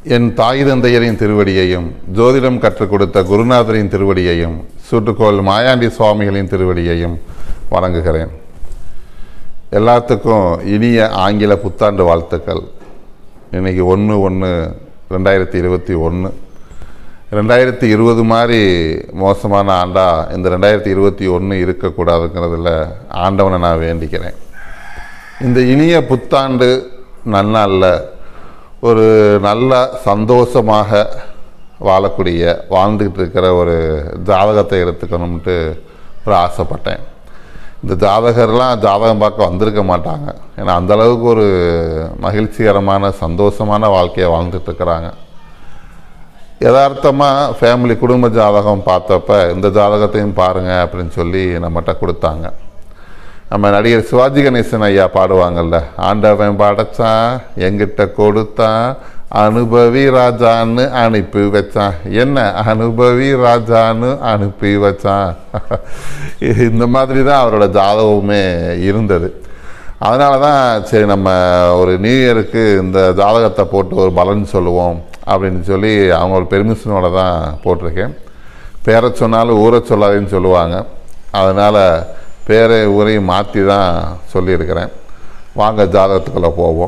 என் தாய் தந்தையரின் திருவடியையும் ஜோதிடம் கற்றுக் கொடுத்த குருநாதரின் திருவடியையும் சுற்றுக்கோள் மாயாண்டி சுவாமிகளின் திருவடியையும் வணங்குகிறேன் எல்லாத்துக்கும் இனிய ஆங்கில புத்தாண்டு வாழ்த்துக்கள் இன்னைக்கு ஒன்று ஒன்று ரெண்டாயிரத்தி இருபத்தி ஒன்று ரெண்டாயிரத்தி இருபது மாதிரி மோசமான ஆண்டா இந்த ரெண்டாயிரத்தி இருபத்தி ஒன்று இருக்கக்கூடாதுங்கிறதுல ஆண்டவனை நான் வேண்டிக்கிறேன் இந்த இனிய புத்தாண்டு நன்னாளில் ஒரு நல்ல சந்தோஷமாக வாழக்கூடிய வாழ்ந்துக்கிட்டு இருக்கிற ஒரு ஜாதகத்தை எடுத்துக்கணும்ட்டு ஒரு ஆசைப்பட்டேன் இந்த ஜாதகர்லாம் ஜாதகம் பார்க்க வந்திருக்க மாட்டாங்க ஏன்னா அந்த அளவுக்கு ஒரு மகிழ்ச்சிகரமான சந்தோஷமான வாழ்க்கையை வாழ்ந்துட்டு இருக்கிறாங்க யதார்த்தமாக ஃபேமிலி குடும்ப ஜாதகம் பார்த்தப்ப இந்த ஜாதகத்தையும் பாருங்கள் அப்படின்னு சொல்லி நம்மகிட்ட கொடுத்தாங்க நம்ம நடிகர் சிவாஜி கணேசன் ஐயா பாடுவாங்கல்ல ஆண்டவன் படைச்சான் எங்கிட்ட கொடுத்தான் அனுபவி ராஜான்னு அனுப்பி வச்சான் என்ன அனுபவி ராஜான்னு அனுப்பி வச்சான் இந்த மாதிரி தான் அவரோட ஜாதகமே இருந்தது அதனால தான் சரி நம்ம ஒரு நியூ இயருக்கு இந்த ஜாதகத்தை போட்டு ஒரு பலன் சொல்லுவோம் அப்படின்னு சொல்லி அவங்களோட பெர்மிஷனோட தான் போட்டிருக்கேன் பேரை சொன்னாலும் ஊரை சொல்லாதேன்னு சொல்லுவாங்க அதனால் பேரை ஊரையும் மாற்றி தான் சொல்லியிருக்கிறேன் வாங்க ஜாதகத்துக்குள்ளே போவோம்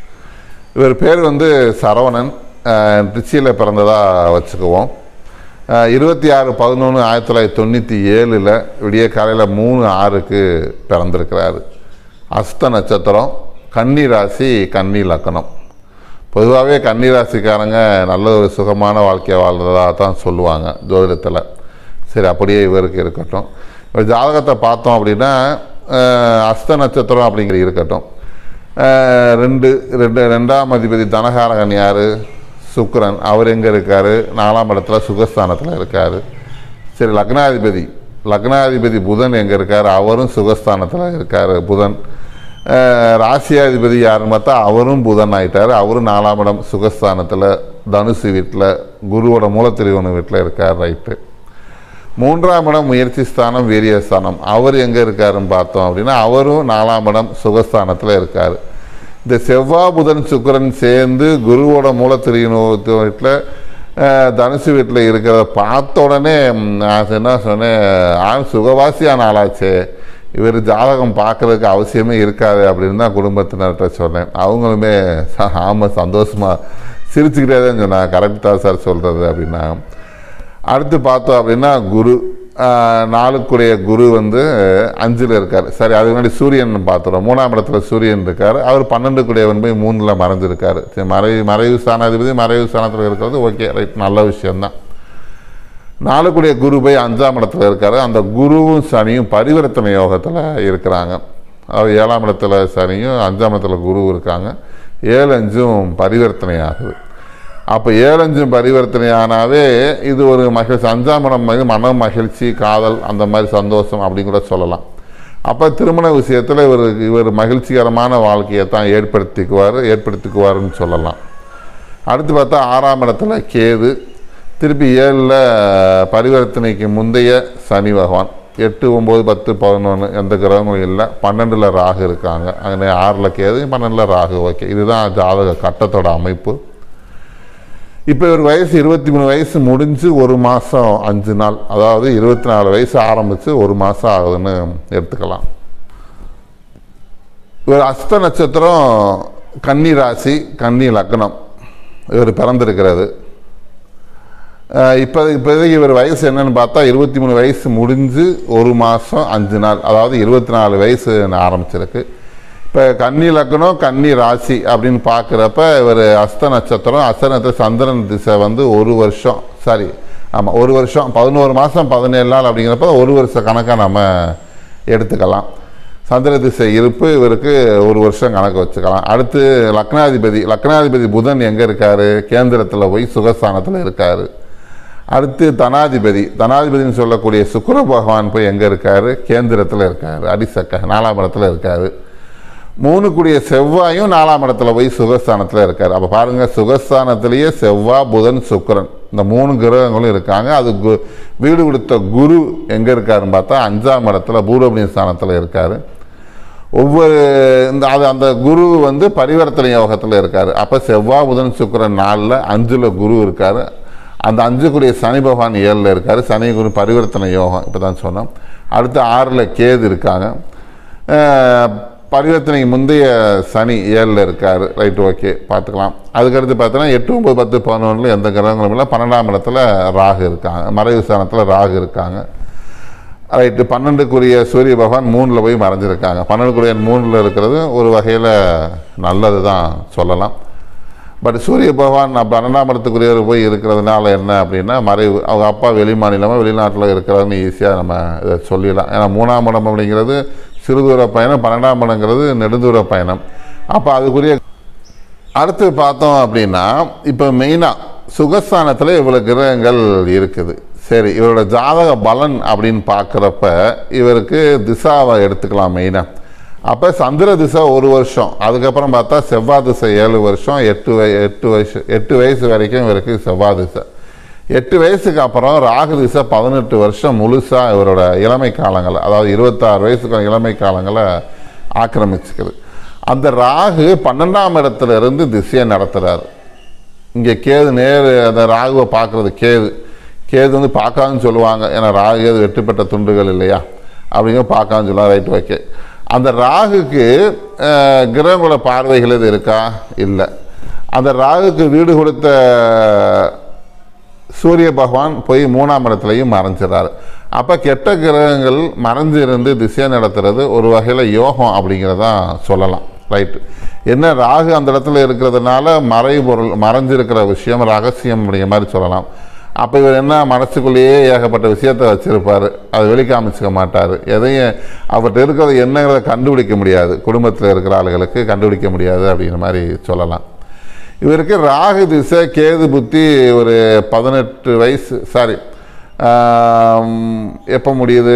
இவர் பேர் வந்து சரவணன் அஹ், திருச்சியில் பிறந்ததாக வச்சுக்குவோம் அஹ், இருபத்தி ஆறு பதினொன்று ஆயிரத்தி தொள்ளாயிரத்தி தொண்ணூற்றி ஏழில் விடிய காலையில் மூணு ஆறுக்கு பிறந்திருக்கிறாரு அஸ்த நட்சத்திரம் கன்னி ராசி கன்னி லக்கணம் பொதுவாகவே கன்னி ராசிக்காரங்க நல்ல ஒரு சுகமான வாழ்க்கையை வாழ்றதாக தான் சொல்லுவாங்க ஜோதிடத்தில் சரி அப்படியே இவருக்கு இருக்கட்டும் இப்போ ஜாதகத்தை பார்த்தோம் அப்படின்னா அஹ், அஸ்த நட்சத்திரம் அப்படிங்கிற இருக்கட்டும் அஹ், ரெண்டு ரெண்டு ரெண்டாம் அதிபதி தனகாரகன் யார் சுக்கிரன் அவர் எங்கே இருக்கார் நாலாம் இடத்துல சுகஸ்தானத்தில் இருக்கார் சரி லக்னாதிபதி லக்னாதிபதி புதன் எங்கே இருக்கார் அவரும் சுகஸ்தானத்தில் இருக்கார் புதன் அஹ், ராசியாதிபதி யாருன்னு பார்த்தா அவரும் புதன் ஆயிட்டார் அவரும் நாலாம் இடம் சுகஸ்தானத்தில் தனுசு வீட்டில் குருவோட மூலத்திரிவனு வீட்டில் இருக்கார் ரைட்டு மூன்றாம் இடம் முயற்சி ஸ்தானம் வீரிய ஸ்தானம் அவர் எங்கே இருக்காருன்னு பார்த்தோம் அப்படின்னா அவரும் நாலாம் இடம் சுகஸ்தானத்தில் இருக்கார் இந்த செவ்வாய் புதன் சுக்கிரன் சேர்ந்து குருவோட மூலத்திரியினத்து வீட்டில் தனுசு வீட்டில் இருக்கிறத பார்த்த உடனே ம், நான் என்ன சொன்னேன் ஆண் சுகவாசியான ஆளாச்சே இவர் ஜாதகம் பார்க்கறதுக்கு அவசியமே இருக்காது அப்படின்னு தான் குடும்பத்தினர்கிட்ட சொன்னேன் அவங்களுமே "ச- ஆமாம் சந்தோஷமாக சிரிச்சுக்கிட்டே தான் சொன்னாங்க கரெக்ட் தான் சார் சொல்கிறது அப்படின்னா அடுத்து பார்த்தோம் அப்படின்னா குரு ஆஹ், நாளுக்குடைய குரு வந்து அஞ்சில் இருக்கார் சரி அதுக்கு முன்னாடி சூரியன் பார்த்துறோம் மூணாம் இடத்துல சூரியன் இருக்கார் அவர் பன்னெண்டு கூடியவன் போய் மூணில் மறைஞ்சிருக்காரு சரி மறைவு மறைவு ஸ்தானாதிபதி மறைவு ஸ்தானத்தில் இருக்கிறது ஓகே ரைட் நல்ல விஷயம்தான் நாளுக்குடைய குரு போய் அஞ்சாம் இடத்துல இருக்காரு அந்த குருவும் சனியும் பரிவர்த்தனை யோகத்தில் இருக்கிறாங்க அவர் ஏழாம் இடத்துல சனியும் அஞ்சாம் இடத்துல குரு இருக்காங்க ஏழு அஞ்சும் பரிவர்த்தனை ஆகுது அப்போ ஏழஞ்சும் பரிவர்த்தனை ஆனாவே இது ஒரு மகிழ்ச்சி அஞ்சாம் இடம் வந்து மன மகிழ்ச்சி காதல் அந்த மாதிரி சந்தோஷம் அப்படின்னு கூட சொல்லலாம் அப்போ திருமண விஷயத்தில் இவர் இவர் மகிழ்ச்சிகரமான வாழ்க்கையை தான் ஏற்படுத்திக்குவார் ஏற்படுத்திக்குவாருன்னு சொல்லலாம் அடுத்து பார்த்தா ஆறாம் இடத்துல கேது திருப்பி ஏழில் பரிவர்த்தனைக்கு முந்தைய சனி பகவான் எட்டு ஒம்பது பத்து பதினொன்று எந்த கிரகங்களும் இல்லை பன்னெண்டில் ராகு இருக்காங்க அங்கே ஆறில் கேது பன்னெண்டில் ராகு ஓகே இதுதான் ஜாதக கட்டத்தோட அமைப்பு இப்போ இவர் வயசு இருபத்தி மூணு வயசு முடிஞ்சு ஒரு மாதம் அஞ்சு நாள் அதாவது இருபத்தி நாலு வயசு ஆரம்பித்து ஒரு மாதம் ஆகுதுன்னு எடுத்துக்கலாம் இவர் அஸ்த நட்சத்திரம் கன்னி ராசி கன்னி லக்னம் இவர் பிறந்திருக்கிறது அஹ் இப்போ இப்போதைக்கு இவர் வயசு என்னன்னு பார்த்தா இருபத்தி மூணு வயசு முடிஞ்சு ஒரு மாதம் அஞ்சு நாள் அதாவது இருபத்தி நாலு வயசு ஆரம்பிச்சிருக்கு இப்போ கன்னி லக்னம் கன்னி ராசி அப்படின்னு பார்க்குறப்ப இவர் அஸ்த நட்சத்திரம் அஸ்த நட்சத்திரம் சந்திரன் திசை வந்து ஒரு வருஷம் சாரி ஆமாம் ஒரு வருஷம் பதினோரு மாதம் பதினேழு நாள் அப்படிங்கிறப்ப ஒரு வருஷ கணக்காக நம்ம எடுத்துக்கலாம் சந்திர திசை இருப்பு இவருக்கு ஒரு வருஷம் கணக்கு வச்சுக்கலாம் அடுத்து லக்னாதிபதி லக்னாதிபதி புதன் எங்கே இருக்காரு கேந்திரத்தில் போய் சுகஸ்தானத்தில் இருக்காரு அடுத்து தனாதிபதி தனாதிபதினு சொல்லக்கூடிய சுக்கிர பகவான் போய் எங்கே இருக்காரு கேந்திரத்தில் இருக்காரு அடிசக்க நாலாம் இடத்துல இருக்காரு மூணு கூடிய செவ்வாயும் நாலாம் இடத்துல போய் சுகஸ்தானத்தில் இருக்கார் அப்போ பாருங்க சுகஸ்தானத்திலேயே செவ்வாய் புதன் சுக்கிரன் இந்த மூணு கிரகங்களும் இருக்காங்க அது கு வீடு கொடுத்த குரு எங்கே இருக்காருன்னு பார்த்தா அஞ்சாம் இடத்துல பூர்வபுண்ணிய ஸ்தானத்தில் இருக்காரு ஒவ்வொரு இந்த அது அந்த குரு வந்து பரிவர்த்தனை யோகத்தில் இருக்கார் அப்போ செவ்வாய் புதன் சுக்கிரன் நாளில் அஞ்சில் குரு இருக்கார் அந்த அஞ்சுக்குரிய சனி பகவான் ஏழில் இருக்கார் சனி குரு பரிவர்த்தனை யோகம் இப்போ தான் சொன்னோம் அடுத்து ஆறில் கேது இருக்காங்க அஹ், பரிவர்த்தனைக்கு முந்தைய சனி ஏழில் இருக்கார் ரைட் ஓகே பார்த்துக்கலாம் அதுக்கடுத்து பார்த்தோன்னா எட்டு ஒம்பது பத்து பதினொன்றில் எந்த கிரகங்களும் இல்லை பன்னெண்டாம் இடத்துல ராகு இருக்காங்க மறைவு ஸ்தானத்தில் ராகு இருக்காங்க ரைட்டு பன்னெண்டுக்குரிய சூரிய பகவான் மூணில் போய் மறைஞ்சிருக்காங்க பன்னெண்டுக்குரிய மூணில் இருக்கிறது ஒரு வகையில் நல்லது தான் சொல்லலாம் பட் சூரிய பகவான் நான் பன்னெண்டாம் இடத்துக்குரியவர் போய் இருக்கிறதுனால என்ன அப்படின்னா மறைவு அவங்க அப்பா வெளி மாநிலமாக வெளிநாட்டில் இருக்கிறாருன்னு ஈஸியாக நம்ம இதை சொல்லிடலாம் ஏன்னா மூணாம் இடம் அப்படிங்கிறது சிறுதூர பயணம் பன்னெண்டாம் இடங்கிறது நெடுந்தூர பயணம் அப்போ அதுக்குரிய அடுத்து பார்த்தோம் அப்படின்னா இப்போ மெயினாக சுகஸ்தானத்தில் இவ்வளோ கிரகங்கள் இருக்குது சரி இவரோட ஜாதக பலன் அப்படின்னு பார்க்குறப்ப இவருக்கு திசாவை எடுத்துக்கலாம் மெயினாக அப்போ சந்திர திசை ஒரு வருஷம் அதுக்கப்புறம் பார்த்தா செவ்வாய் திசை ஏழு வருஷம் எட்டு வய எட்டு வயசு எட்டு வயசு வரைக்கும் இவருக்கு செவ்வாய் திசை எட்டு வயசுக்கு அப்புறம் ராகு திசை பதினெட்டு வருஷம் முழுசாக இவரோட இளமை காலங்களை அதாவது இருபத்தாறு வயசுக்கு இளமை காலங்களை ஆக்கிரமிச்சுக்குது அந்த ராகு பன்னெண்டாம் இடத்துல இருந்து திசையை நடத்துகிறார் இங்கே கேது நேர் அந்த ராகுவை பார்க்குறது கேது கேது வந்து பார்க்காதுன்னு சொல்லுவாங்க ஏன்னா ராகு கேது வெட்டுப்பட்ட துண்டுகள் இல்லையா அப்படிங்க பார்க்காதுன்னு சொல்லுவாங்க ரைட் ஓகே அந்த ராகுக்கு அஹ், கிரகங்களோட பார்வைகள் எது இருக்கா இல்லை அந்த ராகுக்கு வீடு கொடுத்த சூரிய பகவான் போய் மூணாம் இடத்துலையும் மறைஞ்சிடறாரு அப்போ கெட்ட கிரகங்கள் மறைஞ்சு இருந்து திசை நடத்துறது ஒரு வகையில் யோகம் அப்படிங்கிறதான் சொல்லலாம் ரைட்டு என்ன ராகு அந்த இடத்துல இருக்கிறதுனால மறைபொருள் மறைஞ்சிருக்கிற விஷயம் ரகசியம் அப்படிங்கிற மாதிரி சொல்லலாம் அப்போ இவர் என்ன மனசுக்குள்ளேயே ஏகப்பட்ட விஷயத்தை வச்சிருப்பார் அது வெளிக்காமிச்சிக்க மாட்டார் எதையும் அவர்கிட்ட இருக்கிறது என்னங்கிறத கண்டுபிடிக்க முடியாது குடும்பத்தில் இருக்கிற ஆளுகளுக்கு கண்டுபிடிக்க முடியாது அப்படிங்கிற மாதிரி சொல்லலாம் இவருக்கு ராகு திசை கேது புத்தி ஒரு பதினெட்டு வயசு சாரி எப்போ முடியுது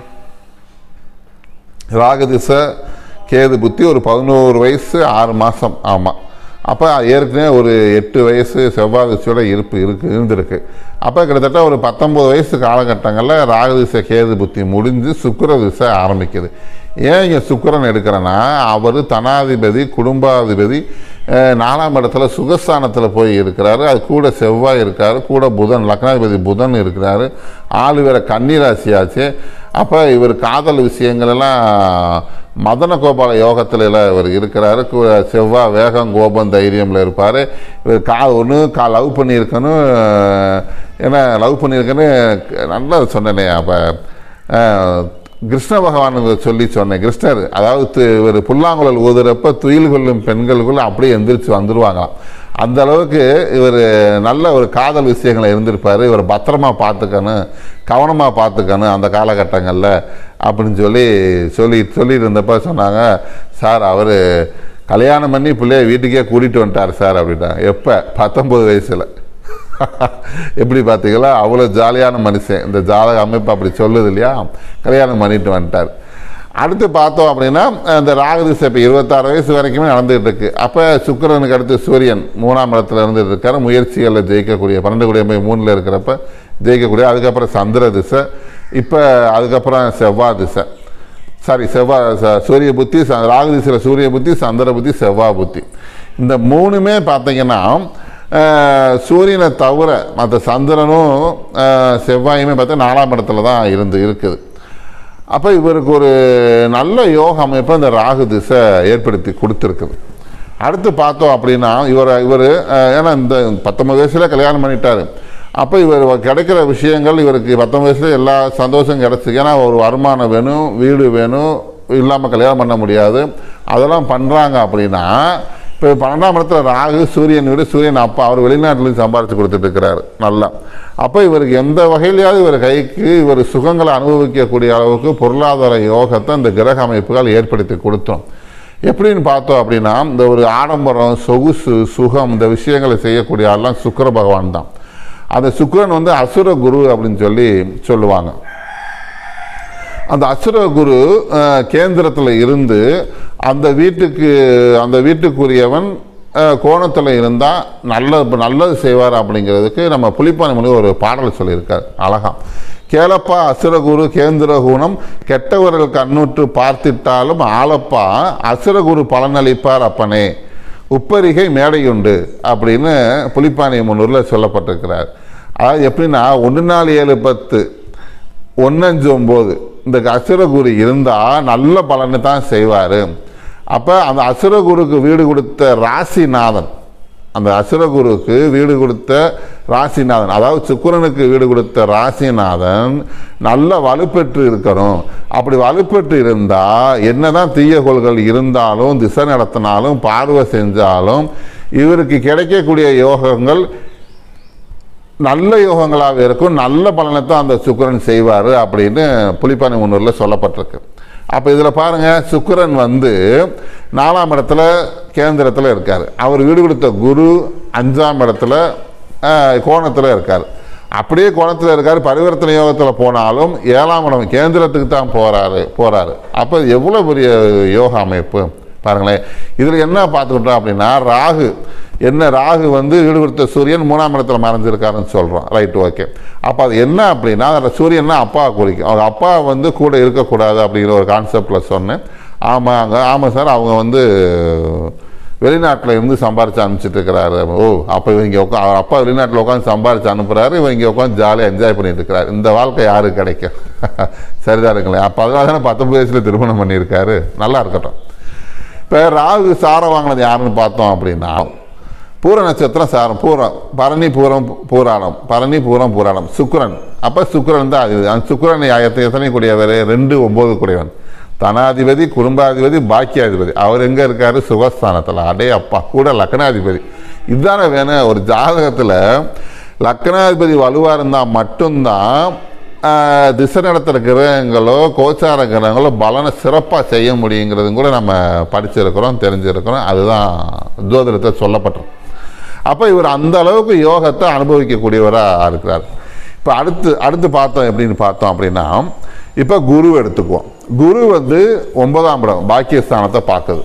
ராகு திசை கேது புத்தி ஒரு பதினோரு வயசு ஆறு மாதம் ஆமாம் அப்போ ஏற்கனவே ஒரு எட்டு வயசு செவ்வாய் திசையோட இருப்பு இருக்கு இருந்திருக்கு அப்போ கிட்டத்தட்ட ஒரு பத்தொம்பது வயசு காலகட்டங்களில் ராகு திசை கேது புத்தி முடிஞ்சு சுக்கிர திசை ஆரம்பிக்குது ஏன் இங்கே சுக்கிரன் எடுக்கிறேன்னா அவர் தனாதிபதி குடும்பாதிபதி அஹ், நாலாம் இடத்துல சுகஸ்தானத்தில் போய் இருக்கிறாரு அது கூட செவ்வாய் இருக்காரு கூட புதன் லக்னாதிபதி புதன் இருக்கிறாரு ஆளு வேற கன்னிராசியாச்சு அப்போ இவர் காதல் விஷயங்கள் எல்லாம் மதன கோபால யோகத்தில் இவர் இருக்கிறாரு கு- செவ்வாய் வேகம் கோபம் தைரியமில் இருப்பார் இவர் கா ஒன்று கா லவ் பண்ணியிருக்கணும் ஏன்னா லவ் பண்ணியிருக்கேன்னு நல்லா சொன்னேனே அப்போ கிருஷ்ண பகவானுக்கு சொல்லி சொன்னேன் கிருஷ்ணர் அதாவது து- இவர் புல்லாங்குழல் ஊதுறப்ப துயில் கொள்ளும் பெண்களுக்குள்ள அப்படியே எந்திரிச்சு வந்துருவாங்களாம் அந்த அளவுக்கு இவர் நல்ல ஒரு காதல் விஷயங்களை இருந்திருப்பார் இவர் பத்திரமா பார்த்துக்கணும் கவனமாக பார்த்துக்கணும் அந்த காலகட்டங்களில் அப்படின்னு சொல்லி சொல்லி சொல்லிட்டு இருந்தப்ப சொன்னாங்க சார் அவர் கல்யாணம் பண்ணி பிள்ளைய வீட்டுக்கே கூட்டிகிட்டு வந்துட்டார் சார் அப்படின்னாங்க எப்போ பத்தொம்பது வயசில் எப்படி பார்த்தீங்களா அவ்வளோ ஜாலியான மனுஷன் இந்த ஜாதக அமைப்பு அப்படி சொல்லுது இல்லையா கல்யாணம் பண்ணிட்டு வந்துட்டார் அடுத்து பார்த்தோம் அப்படின்னா இந்த ராகதிசை இப்போ இருபத்தாறு வயசு வரைக்குமே நடந்துகிட்டு இருக்கு அப்போ சுக்கிரனுக்கு அடுத்து சூரியன் மூணாம் இடத்துல இருந்துட்டு இருக்காரு முயற்சிகளில் ஜெயிக்கக்கூடிய பன்னெண்டு கூடிய போய் மூணில் இருக்கிறப்ப ஜெயிக்கக்கூடிய அதுக்கப்புறம் சந்திர திசை இப்போ அதுக்கப்புறம் செவ்வாய் திசை சாரி செவ்வாய் ச- சூரிய புத்தி ச- ராகு திசையில் சூரிய புத்தி சந்திர புத்தி செவ்வாய் புத்தி இந்த மூணுமே பார்த்தீங்கன்னா அஹ், சூரியனை தவிர மற்ற சந்திரனும் அஹ், செவ்வாயுமே பார்த்தா நாலாம் இடத்துல தான் இருந்து இருக்குது அப்போ இவருக்கு ஒரு நல்ல யோக அமைப்பை இந்த ராகு திசை ஏற்படுத்தி கொடுத்துருக்குது அடுத்து பார்த்தோம் அப்படின்னா இவர் இவர் ஏன்னா இந்த பத்தொன்பது வயசுல கல்யாணம் பண்ணிட்டாரு அப்போ இவர் கிடைக்கிற விஷயங்கள் இவருக்கு பத்தொன்பது வயசுல எல்லா சந்தோஷம் கிடச்சி ஏன்னா ஒரு வருமானம் வேணும் வீடு வேணும் இல்லாமல் கல்யாணம் பண்ண முடியாது அதெல்லாம் பண்ணுறாங்க அப்படின்னா இப்போ பன்னெண்டாம் இடத்துல ராகு சூரியன் வீடு சூரியன் அப்பா அவர் வெளிநாட்டிலையும் சம்பாரித்து கொடுத்துட்டு இருக்கிறாரு நல்லா அப்போ இவருக்கு எந்த வகையிலையாவது இவர் கைக்கு இவர் சுகங்களை அனுபவிக்கக்கூடிய அளவுக்கு பொருளாதார யோகத்தை இந்த கிரக அமைப்புகள் ஏற்படுத்தி கொடுத்தோம் எப்படின்னு பார்த்தோம் அப்படின்னா இந்த ஒரு ஆடம்பரம் சொகுசு சுகம் இந்த விஷயங்களை செய்யக்கூடிய ஆள்லாம் சுக்கிர பகவான் தான் அந்த சுக்கிரன் வந்து அசுர குரு அப்படின்னு சொல்லி சொல்லுவாங்க அந்த அசுர குரு கேந்திரத்தில் இருந்து அந்த வீட்டுக்கு அந்த வீட்டுக்குரியவன் கோணத்தில் இருந்தால் நல்ல நல்லது செய்வார் அப்படிங்கிறதுக்கு நம்ம புலிப்பானை மொழி ஒரு பாடல் சொல்லியிருக்கார் அழகா கேளப்பா அசுரகுரு கேந்திரகுணம் கெட்டவர்கள் கண்ணுற்று பார்த்திட்டாலும் ஆளப்பா அசுரகுரு பலனளிப்பார் அப்பனே உப்பரிகை மேடையுண்டு அப்படின்னு புலிப்பாணி முன்னூரில் சொல்லப்பட்டிருக்கிறார் அதாவது எப்படின்னா ஒன்று நாலு ஏழு பத்து ஒன்னஞ்சு ஒம்பது இந்த அசுரகுரு இருந்தால் நல்ல பலனை தான் செய்வார் அப்போ அந்த அசுரகுருக்கு வீடு கொடுத்த ராசிநாதன் அந்த அசுரகுருக்கு வீடு கொடுத்த ராசிநாதன் அதாவது சுக்கிரனுக்கு வீடு கொடுத்த ராசிநாதன் நல்ல வலுப்பெற்று இருக்கணும் அப்படி வலுப்பெற்று இருந்தால் என்னதான் தீய கோள்கள் இருந்தாலும் திசை நடத்தினாலும் பார்வை செஞ்சாலும் இவருக்கு கிடைக்கக்கூடிய யோகங்கள் நல்ல யோகங்களாக இருக்கும் நல்ல பலனை தான் அந்த சுக்கிரன் செய்வார் அப்படின்னு புலிப்பானை முன்னூரில் சொல்லப்பட்டிருக்கு அப்போ இதில் பாருங்கள் சுக்கிரன் வந்து நாலாம் இடத்துல கேந்திரத்தில் இருக்கார் அவர் வீடு கொடுத்த குரு அஞ்சாம் இடத்துல கோணத்தில் இருக்கார் அப்படியே கோணத்தில் இருக்கார் பரிவர்த்தனை யோகத்தில் போனாலும் ஏழாம் இடம் கேந்திரத்துக்கு தான் போகிறாரு போகிறாரு அப்போ எவ்வளோ பெரிய யோக அமைப்பு பாருங்களேன் இதில் என்ன பார்த்துக்கிட்டோம் அப்படின்னா ராகு என்ன ராகு வந்து வீடு கொடுத்த சூரியன் மூணாம் இடத்துல மறைஞ்சிருக்காருன்னு சொல்கிறோம் ரைட் ஓகே அப்போ அது என்ன அப்படின்னா அதில் சூரியன்னா அப்பா குறிக்கும் அவங்க அப்பா வந்து கூட இருக்கக்கூடாது அப்படிங்கிற ஒரு கான்செப்டில் சொன்னேன் ஆமாங்க ஆமாம் சார் அவங்க வந்து வெளிநாட்டில் இருந்து சம்பாரிச்சு அனுப்பிச்சிட்டு இருக்கிறாரு ஓ அப்போ இவங்க உட்கா அவர் அப்பா வெளிநாட்டில் உட்காந்து சம்பாரிச்சு அனுப்புகிறாரு இவங்க உட்காந்து ஜாலியாக என்ஜாய் பண்ணிட்டு இருக்கிறாரு இந்த வாழ்க்கை யாருக்கு கிடைக்கும் சரிதான் இருக்குங்களேன் அப்போ அதனால தானே பத்தொம்பது வயசில் திருமணம் பண்ணியிருக்காரு நல்லா இருக்கட்டும் இப்போ ராகு சாரம் வாங்கினது யாருன்னு பார்த்தோம் அப்படின்னா பூர நட்சத்திரம் சாரம் பூரம் பரணி பூரம் பூராடம் பரணி பூரம் பூராடம் சுக்கிரன் அப்போ சுக்கிரன் தான் அது அந்த சுக்கிரன் எத்தனை எத்தனை கூடியவர் ரெண்டு ஒம்பது கூடியவன் தனாதிபதி குடும்பாதிபதி பாக்கியாதிபதி அவர் எங்கே இருக்காரு சுகஸ்தானத்தில் அடே அப்பா கூட லக்னாதிபதி இதுதானே வேணும் ஒரு ஜாதகத்தில் லக்னாதிபதி வலுவாக இருந்தால் மட்டும்தான் ஆஹ், திசை நடத்துகிற கிரகங்களோ கோச்சார கிரகங்களோ பலனை சிறப்பாக செய்ய முடியுங்கிறதும் கூட நம்ம படிச்சிருக்கிறோம் தெரிஞ்சிருக்கிறோம் அதுதான் ஜோதிடத்தை சொல்லப்பட்டிருக்கு அப்போ இவர் அந்த அளவுக்கு யோகத்தை அனுபவிக்கக்கூடியவராக இருக்கிறார் இப்போ அடுத்து அடுத்து பார்த்தோம் எப்படின்னு பார்த்தோம் அப்படின்னா இப்போ குரு எடுத்துக்குவோம் குரு வந்து ஒன்பதாம் இடம் பாக்கியஸ்தானத்தை பார்க்குது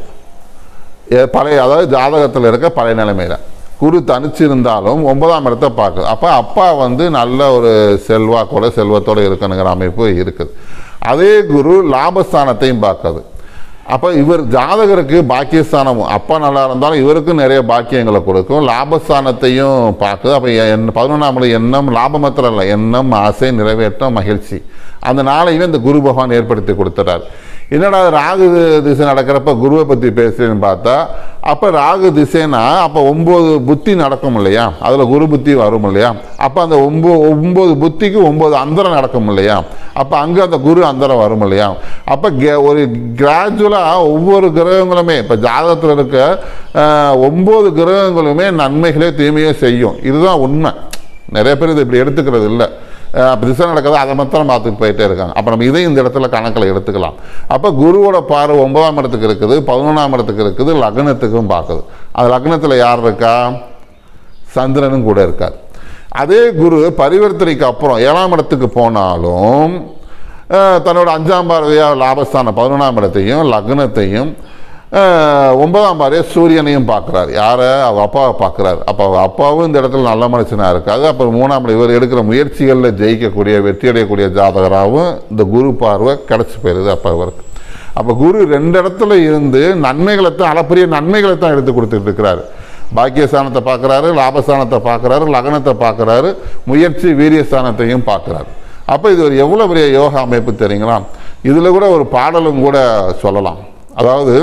ஏ- பழைய அதாவது ஜாதகத்தில் இருக்க பழைய நிலைமையில் குரு தனிச்சிருந்தாலும் ஒன்பதாம் இடத்தை பார்க்குது அப்போ அப்பா வந்து நல்ல ஒரு செல்வாக்கோட செல்வத்தோட இருக்கணுங்கிற அமைப்பு இருக்குது அதே குரு லாபஸ்தானத்தையும் பார்க்குது அப்போ இவர் ஜாதகருக்கு பாக்கியஸ்தானமும் அப்பா நல்லா இருந்தாலும் இவருக்கும் நிறைய பாக்கியங்களை கொடுக்கும் லாபஸ்தானத்தையும் பார்க்குது அப்போ என் பதினொன்றாம் இடம் எண்ணம் லாபம் மாத்திரம் இல்லை எண்ணம் ஆசை நிறைவேற்றம் மகிழ்ச்சி அந்த நாளையுமே இந்த குரு பகவான் ஏற்படுத்தி கொடுத்துறார் என்னடா ராகு திசை நடக்கிறப்ப குருவை பற்றி பேசுறேன்னு பார்த்தா அப்போ ராகு திசைனா அப்போ ஒம்பது புத்தி நடக்கும் இல்லையா அதில் குரு புத்தி வரும் இல்லையா அப்போ அந்த ஒம்போ ஒம்பது புத்திக்கு ஒம்பது அந்தரம் நடக்கும் இல்லையா அப்போ அங்கே அந்த குரு அந்தரம் வரும் இல்லையா அப்போ கே ஒரு கிராஜுவலாக ஒவ்வொரு கிரகங்களுமே இப்போ ஜாதகத்தில் இருக்க ஆஹ், ஒம்பது கிரகங்களுமே நன்மைகளே தீமையோ செய்யும் இதுதான் உண்மை நிறைய பேர் இது இப்படி எடுத்துக்கிறது இல்லை அப்போ திசை நடக்குது அதை மாத்திரம் பார்த்துட்டு போயிட்டே இருக்காங்க அப்போ நம்ம இதையும் இந்த இடத்துல கணக்கில் எடுத்துக்கலாம் அப்போ குருவோட பார்வை ஒன்பதாம் இடத்துக்கு இருக்குது பதினொன்றாம் இடத்துக்கு இருக்குது லக்னத்துக்கும் பார்க்குது அது லக்னத்தில் யார் இருக்கா சந்திரனும் கூட இருக்கார் அதே குரு பரிவர்த்தனைக்கு அப்புறம் ஏழாம் இடத்துக்கு போனாலும் அஹ், தன்னோட அஞ்சாம் பார்வையாக லாபஸ்தானம் பதினொன்றாம் இடத்தையும் லக்னத்தையும் அஹ், ஒன்பதாம் பார்வையை சூரியனையும் பார்க்குறாரு யாரை அவங்க அப்பாவை பார்க்குறாரு அப்போ அவங்க அப்பாவும் இந்த இடத்துல நல்ல மனுஷனாக இருக்காது அப்புறம் மூணாம் இடம் இவர் எடுக்கிற முயற்சிகளில் ஜெயிக்கக்கூடிய வெற்றி அடையக்கூடிய ஜாதகராகவும் இந்த குரு பார்வை கிடச்சி போயிடுது அப்போ இவருக்கு அப்போ குரு ரெண்டு இடத்துல இருந்து நன்மைகளை தான் அளப்பரிய நன்மைகளை தான் எடுத்து கொடுத்துட்டு இருக்கிறாரு பாக்கியஸ்தானத்தை பார்க்குறாரு லாபஸ்தானத்தை பார்க்குறாரு லக்னத்தை பார்க்குறாரு முயற்சி வீரியஸ்தானத்தையும் பார்க்குறாரு அப்போ இது ஒரு எவ்வளோ பெரிய யோகா அமைப்பு தெரியுங்களா இதில் கூட ஒரு பாடலும் கூட சொல்லலாம் அதாவது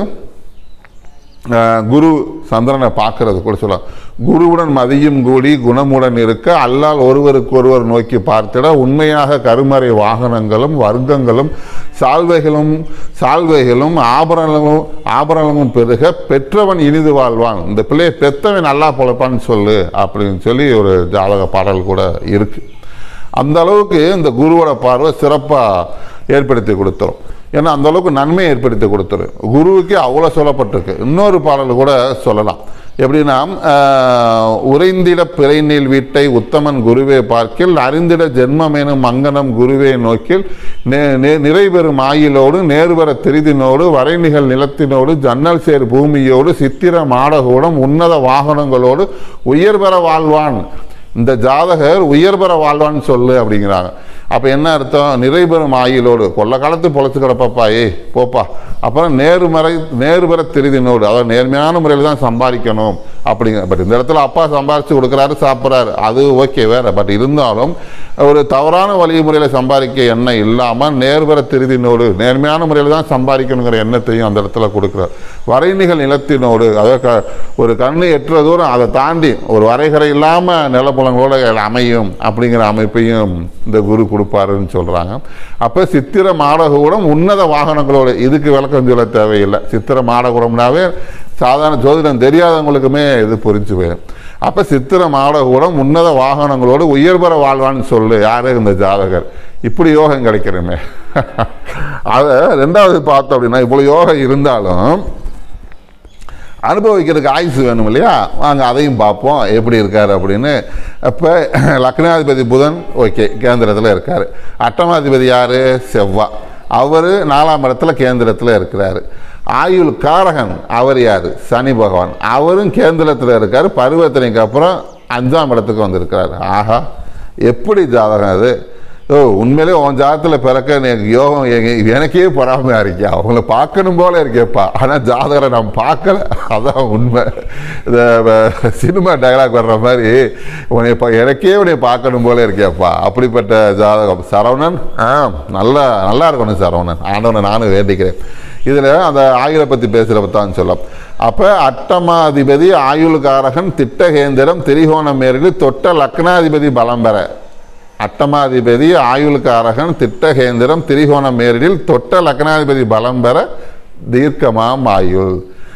அஹ், குரு சந்திரனை பார்க்கறது கூட சொல்லலாம் குருவுடன் மதியும் கூடி குணமுடன் இருக்க அல்லால் ஒருவருக்கு ஒருவர் நோக்கி பார்த்திட உண்மையாக கருமறை வாகனங்களும் வர்க்கங்களும் சால்வைகளும் சால்வைகளும் ஆபரணங்களும் ஆபரணமும் பெருக பெற்றவன் இனிது வாழ்வான் இந்த பிள்ளையை பெத்தவன் நல்லா பொழைப்பான்னு சொல்லு அப்படின்னு சொல்லி ஒரு ஜாதக பாடல் கூட இருக்கு அந்த அளவுக்கு இந்த குருவோட பார்வை சிறப்பாக ஏற்படுத்தி கொடுத்துரும் ஏன்னா அந்த அளவுக்கு நன்மை ஏற்படுத்தி கொடுத்துரும் குருவுக்கே அவ்வளோ சொல்லப்பட்டிருக்கு இன்னொரு பாடல் கூட சொல்லலாம் எப்படின்னா ஆஹ், உறைந்திட பிறைநீல் வீட்டை உத்தமன் குருவே பார்க்கில் அறிந்திட ஜென்மமேனும் மங்கனம் குருவே நோக்கில் நே- நே- நிறைபெறும் ஆயிலோடு நேர்வர திரிதினோடு வரைநிகழ் நிலத்தினோடு ஜன்னல் சேர் பூமியோடு சித்திர மாடகோடும் உன்னத வாகனங்களோடு உயர்பெற வாழ்வான் இந்த ஜாதகர் உயர்பெற வாழ்வான்னு சொல்லு அப்படிங்கிறாங்க அப்போ என்ன அர்த்தம் நிறைபெறும் ஆயுளோடு கொள்ள காலத்து பொழைச்சு கிடப்பாப்பா ஏய் போப்பா அப்புறம் நேர்மறை நேர்பெற திருதினோடு அதாவது நேர்மையான முறையில் தான் சம்பாதிக்கணும் அப்படிங்கிற பட் இந்த இடத்துல அப்பா சம்பாரித்து கொடுக்குறாரு சாப்பிட்றாரு அது ஓகே வேற பட் இருந்தாலும் ஒரு தவறான வழிமுறையில் சம்பாதிக்க எண்ணம் இல்லாமல் நேர்பெற திருதினோடு நேர்மையான முறையில் தான் சம்பாதிக்கணுங்கிற எண்ணத்தையும் அந்த இடத்துல கொடுக்குறார் வரைநிகள் நிலத்தினோடு அதாவது க- ஒரு கண்ணு எட்டுற தூரம் அதை தாண்டி ஒரு வரைகரை இல்லாமல் நிலப்புலங்களோட அமையும் அப்படிங்கிற அமைப்பையும் இந்த குரு கொடுப்பாருன்னு சொல்கிறாங்க அப்போ சித்திர மாடகூடம் உன்னத வாகனங்களோடு இதுக்கு விளக்கம் சொல்ல தேவையில்லை சித்திர மாடகூடம்னாவே சாதாரண ஜோதிடம் தெரியாதவங்களுக்குமே இது புரிஞ்சு போயிடும் அப்போ சித்திர மாடகூடம் உன்னத வாகனங்களோடு உயர்பர வாழ்வான்னு சொல்லு யாரு இந்த ஜாதகர் இப்படி யோகம் கிடைக்கிறமே அதை ரெண்டாவது பார்த்தோம் அப்படின்னா இவ்வளோ யோகம் இருந்தாலும் அனுபவிக்கிறதுக்கு ஆயுசு வேணும் இல்லையா வாங்க அதையும் பார்ப்போம் எப்படி இருக்கார் அப்படின்னு அப்போ லக்னாதிபதி புதன் ஓகே கேந்திரத்தில் இருக்கார் அட்டமாதிபதி யார் செவ்வா அவர் நாலாம் இடத்துல கேந்திரத்தில் இருக்கிறாரு ஆயுள் காரகன் அவர் யார் சனி பகவான் அவரும் கேந்திரத்தில் இருக்கார் பருவத்தினைக்கு அப்புறம் அஞ்சாம் இடத்துக்கு வந்திருக்கிறார் ஆஹா எப்படி ஜாதகம் அது ஓ உண்மையிலே உன் ஜாதகத்தில் பிறக்க எனக்கு யோகம் எங்க- எனக்கே பொறாமையாக இருக்கியா அவங்கள பார்க்கணும் போல இருக்கேப்பா ஆனால் ஜாதகரை நான் பார்க்கல அதான் உண்மை இந்த வ- சினிமா டயலாக் வர்ற மாதிரி உன்னை இப்போ எனக்கே உன்னை பார்க்கணும் போல இருக்கேப்பா அப்படிப்பட்ட ஜாதகம் சரவணன் ஆ நல்லா நல்லா இருக்கணும் சரவணன் ஆண்டவனை நானும் வேண்டிக்கிறேன் இதில் அந்த ஆயுளை பற்றி பேசுகிறப்ப தான் சொல்லும் அப்போ அட்டமாதிபதி ஆயுள்காரகன் திட்டகேந்திரம் திரிகோணம் மேற்கு தொட்ட லக்னாதிபதி பலம் பெற அட்டமாதிபதி ஆயுள்காரகன் திட்டகேந்திரம் திரிகோண மேரிடில் தொட்ட லக்னாதிபதி பலம் பெற தீர்க்கமாம் ஆயுள்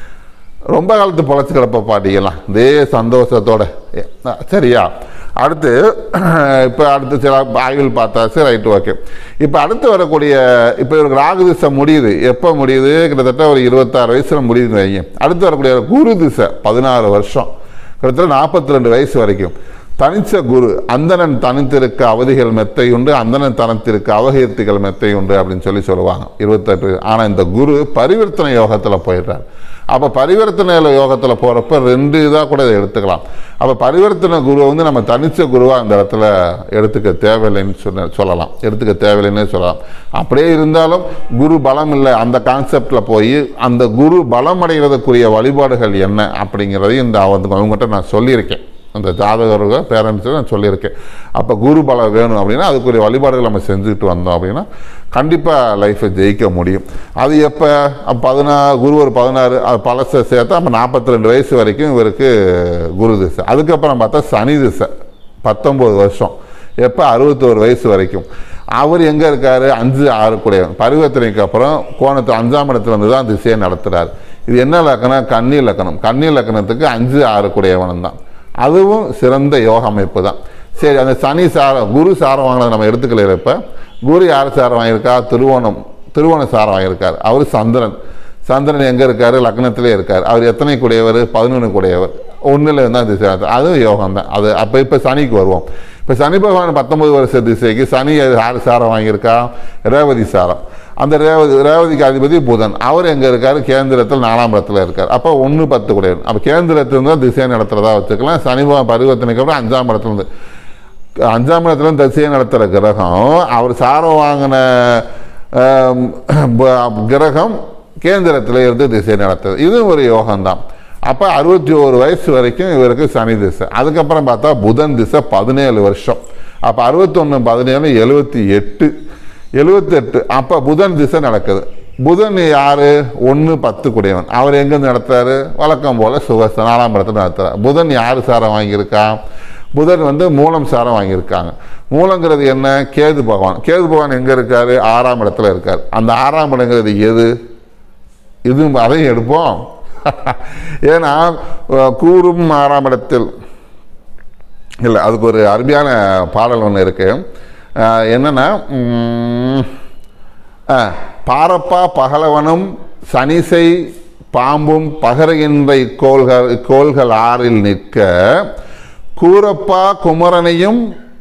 ரொம்ப காலத்து பொழைச்சி கிடப்ப பாட்டிக்கலாம் இதே சந்தோஷத்தோட ஏ, அஹ், சரியா அடுத்து இப்போ அடுத்து சில ஆய்வில் பார்த்தாச்சு ரைட்டு ஓகே இப்போ அடுத்து வரக்கூடிய இப்போ இவருக்கு ராகு திசை முடியுது எப்போ முடியுது கிட்டத்தட்ட ஒரு இருபத்தாறு வயசில் முடியுதுன்னு வைங்க அடுத்து வரக்கூடிய குரு திசை பதினாறு வருஷம் கிட்டத்தட்ட நாற்பத்தி ரெண்டு வயசு வரைக்கும் தனிச்ச குரு அந்தணன் தனித்திருக்க அவதிகள் மெத்தை உண்டு அந்தணன் தனித்திருக்க அவகீர்த்திகள் மெத்தை உண்டு அப்படின்னு சொல்லி சொல்லுவாங்க இருபத்தெட்டு ஆனால் இந்த குரு பரிவர்த்தனை யோகத்தில் போயிடுறார் அப்போ பரிவர்த்தனை யோகத்தில் போகிறப்ப ரெண்டு இதாக கூட இதை எடுத்துக்கலாம் அப்போ பரிவர்த்தனை குருவை வந்து நம்ம தனிச்ச குருவாக இந்த இடத்துல எடுத்துக்க தேவையில்லைன்னு சொன்ன சொல்லலாம் எடுத்துக்க தேவையில்லைன்னே சொல்லலாம் அப்படியே இருந்தாலும் குரு பலம் இல்லை அந்த கான்செப்டில் போய் அந்த குரு பலம் அடைகிறதுக்குரிய வழிபாடுகள் என்ன அப்படிங்கிறதையும் இந்த அவங்க அவங்ககிட்ட நான் சொல்லியிருக்கேன் அந்த ஜாதகர்கள் பேரண்ட்ஸு நான் சொல்லியிருக்கேன் அப்போ குரு பலம் வேணும் அப்படின்னா அதுக்குரிய வழிபாடுகள் நம்ம செஞ்சுக்கிட்டு வந்தோம் அப்படின்னா கண்டிப்பாக லைஃப்பை ஜெயிக்க முடியும் அது எப்போ பதினா குரு ஒரு பதினாறு அது பழசை சேர்த்தா அப்போ நாற்பத்தி ரெண்டு வயசு வரைக்கும் இவருக்கு குரு திசை அதுக்கப்புறம் பார்த்தா சனி திசை பத்தொம்போது வருஷம் எப்போ அறுபத்தோரு வயசு வரைக்கும் அவர் எங்கே இருக்கார் அஞ்சு ஆறு கூடையவன் பரிவர்த்தனைக்கு அப்புறம் கோணத்து அஞ்சாம் இடத்துல இருந்து தான் திசையை நடத்துகிறார் இது என்ன லக்கணம் கன்னி லக்கணம் கன்னி லக்கணத்துக்கு அஞ்சு ஆறு கூடையவனம் தான் அதுவும் சிறந்த யோக அமைப்பு தான் சரி அந்த சனி சாரம் குரு சாரம் வாங்கினதை நம்ம எடுத்துக்கல இப்போ குரு யார் சாரம் வாங்கியிருக்கா திருவோணம் திருவோண சாரம் வாங்கியிருக்கார் அவர் சந்திரன் சந்திரன் எங்கே இருக்கார் லக்னத்திலே இருக்கார் அவர் எத்தனை கூடையவர் பதினொன்று கூடையவர் ஒன்றில் இருந்தால் திசை நடத்தும். அதுவும் யோகம் தான் அது அப்போ இப்போ சனிக்கு வருவோம் இப்போ சனி பகவான் பத்தொன்பது வருஷ திசைக்கு சனி யார் சாரம் வாங்கியிருக்கா ரேவதி சாரம் அந்த ரேவதி ரேவதிக்கு அதிபதி புதன் அவர் எங்கே இருக்கார் கேந்திரத்தில் நாலாம் இடத்துல இருக்கார் அப்போ ஒன்று பத்து கூடையவர் அப்போ கேந்திரத்திலிருந்து தான் திசை நடத்துகிறதா வச்சுக்கலாம் சனி பகவான் பரிவர்த்தனைக்கு அப்புறம் அஞ்சாம் இடத்துல இருந்து அஞ்சாம் இடத்துல திசையை நடத்துகிற கிரகம் அவர் சாரம் வாங்கின ஆம், ப- கிரகம் கேந்திரத்தில் இருந்து திசை நடத்துது இது ஒரு யோகம்தான் அப்போ அறுபத்தி ஒரு வயசு வரைக்கும் இவருக்கு சனி திசை அதுக்கப்புறம் பார்த்தா புதன் திசை பதினேழு வருஷம் அப்போ அறுபத்தொன்று பதினேழு எழுபத்தி எட்டு எழுபத்தெட்டு அப்போ புதன் திசை நடக்குது புதன் யாரு ஒன்று பத்து குடையவன் அவர் எங்கேருந்து நடத்துறாரு வழக்கம் போல சுகஸ்த நாலாம் இடத்துல நடத்துறாரு புதன் யார் சாரம் வாங்கியிருக்கா புதன் வந்து மூலம் சாரம் வாங்கியிருக்காங்க மூலங்கிறது என்ன கேது பகவான் கேது பகவான் எங்கே இருக்காரு ஆறாம் இடத்துல இருக்கார் அந்த ஆறாம் இடங்கிறது எது இது அதையும் எடுப்போம் ஏன்னா அஹ், கூறும் ஆறாம் இடத்தில் இல்லை அதுக்கு ஒரு அருமையான பாடல் ஒன்று இருக்கு அஹ், என்னன்னா உம், அஹ், பாரப்பா பகலவனும் சனிசை பாம்பும் பகருகின்ற இக்கோள்கள் இக்கோள்கள் ஆறில் நிற்க கூரப்பா குமரனையும்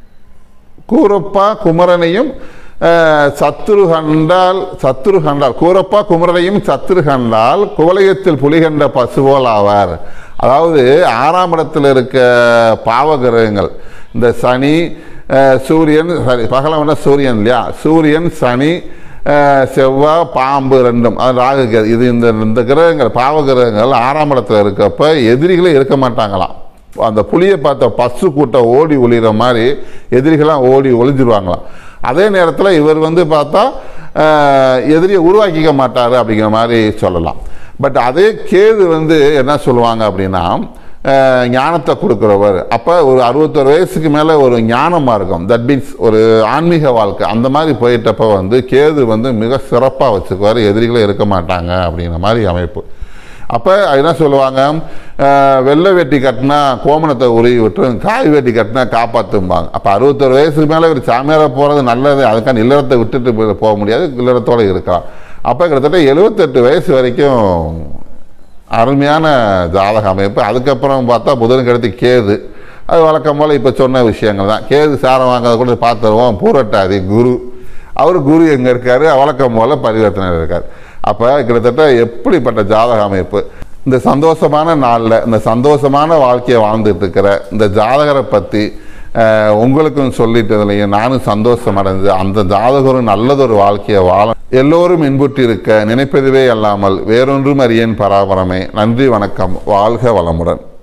கூரப்பா குமரனையும் அஹ், சத்துரு கண்டால் சத்துரு கண்டால் கூரப்பா குமரனையும் சத்துரு கண்டால் குவலயத்தில் புலிகண்ட பசுவோல் ஆவார் அதாவது ஆறாம் இடத்துல இருக்க பாவகிரகங்கள் இந்த சனி அஹ், சூரியன் சாரி பகலவன சூரியன் இல்லையா சூரியன் சனி அஹ், செவ்வாய் பாம்பு ரெண்டும் அது ராகு கேது இது இந்த இந்த கிரகங்கள் பாவ கிரகங்கள் ஆறாம் இடத்துல இருக்கப்ப எதிரிகளே இருக்க மாட்டாங்களாம் அந்த புளியை பார்த்த பசு கூட்டம் ஓடி ஒளிகிற மாதிரி எதிரிகளாம் ஓடி ஒளிஞ்சிருவாங்களாம் அதே நேரத்தில் இவர் வந்து பார்த்தா அஹ், எதிரியை உருவாக்கிக்க மாட்டார் அப்படிங்கிற மாதிரி சொல்லலாம் பட் அதே கேது வந்து என்ன சொல்லுவாங்க அப்படின்னா அஹ், ஞானத்தை கொடுக்குறவர் அப்போ ஒரு அறுபத்தொரு வயசுக்கு மேலே ஒரு ஞானமாக இருக்கும் தட் மீன்ஸ் ஒரு ஆன்மீக வாழ்க்கை அந்த மாதிரி போயிட்டப்ப வந்து கேது வந்து மிக சிறப்பாக வச்சுக்குவார் எதிரிகளே இருக்க மாட்டாங்க அப்படிங்கிற மாதிரி அமைப்பு அப்போ என்ன சொல்லுவாங்க அஹ், வெள்ளை வேட்டி கட்டினா கோமணத்தை உருவி விட்டுரும் காய் வேட்டி கட்டினா காப்பாற்றும்பாங்க அப்போ அறுபத்தொரு வயசுக்கு மேலே ஒரு சாமியாராக போகிறது நல்லது அதுக்கான இல்லறத்தை விட்டுட்டு போய் போக முடியாது இல்லறத்தோடு இருக்கலாம் அப்போ கிட்டத்தட்ட எழுபத்தெட்டு வயசு வரைக்கும் அருமையான ஜாதக அமைப்பு அதுக்கப்புறம் பார்த்தா புதனுக்கு அடுத்து கேது அது வழக்கம் போல் இப்போ சொன்ன விஷயங்கள் தான் கேது சாரம் வாங்கிறத கூட பார்த்துருவோம் பூரட்டாதி குரு அவர் குரு எங்கே இருக்கார் வழக்கம் போல் பரிவர்த்தனை இருக்கார் அப்போ கிட்டத்தட்ட எப்படிப்பட்ட ஜாதக அமைப்பு இந்த சந்தோஷமான நாளில் இந்த சந்தோஷமான வாழ்க்கையை வாழ்ந்துட்டு இருக்கிற இந்த ஜாதகரை பற்றி அஹ், உங்களுக்கும் சொல்லிட்டதுலையும் நானும் சந்தோஷம் அடைஞ்சு அந்த ஜாதகரும் நல்லதொரு வாழ்க்கையை வாழ எல்லோரும் இன்புற்று இருக்க நினைப்பதுவே அல்லாமல் வேறொன்றும் அறியேன் பராபரமே நன்றி வணக்கம் வாழ்க வளமுடன்